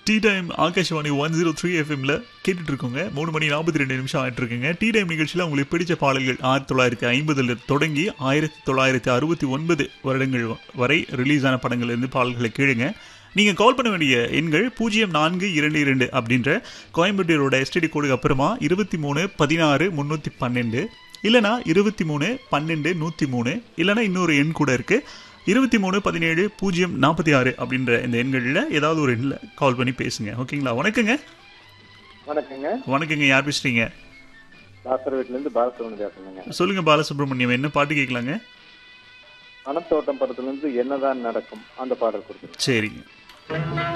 tea time Akashvani one zero three எஃப்எம்ல கேட்டுட்டு இருக்கோங்க மூணு மணி நாற்பத்தி ரெண்டு நிமிஷம் ஆயிட்டு இருக்குங்க டீ டைம் நிகழ்ச்சியில் உங்களுக்கு பிடிச்ச பாடல்கள் ஆயிரத்தி தொள்ளாயிரத்தி ஐம்பதுல தொடங்கி ஆயிரத்தி தொள்ளாயிரத்தி அறுபத்தி ஒன்பது வருடங்கள் வரை ரிலீஸ் ஆன படங்கள்லேருந்து பாடல்களை கேளுங்க நீங்கள் கால் பண்ண வேண்டிய எண்கள் பூஜ்ஜியம் நான்கு இரண்டு இரண்டு அப்படின்ற கோயம்புத்தூரோட எஸ்டிடி கோடுக்கு அப்புறமா இருபத்தி மூணு பதினாறு முந்நூற்றி பன்னெண்டு இல்லைனா இருபத்தி மூணு பன்னெண்டு நூற்றி மூணு இல்லைனா இன்னொரு எண் கூட இருக்குது இருபத்தி மூணு பதினேழு பூஜ்ஜியம் நாற்பத்தி ஆறு அப்படின்ற இந்த எண்களில் ஏதாவது ஒரு எண்ணில் கால் பண்ணி பேசுங்க ஓகேங்களா வணக்கங்க வணக்கங்க வணக்கங்க யார் பேசுறீங்க பாஸ்கர் வீட்டுல இருந்து பாலசுப்ரமணியம் பேசுறேங்க சொல்லுங்க பாலசுப்ரமணியம் என்ன பாட்டு கேட்கலாங்க மனத்தோட்டம் படத்துல இருந்து என்னதான் நடக்கும் அந்த பாடல் கொடுத்துருங்க சரிங்க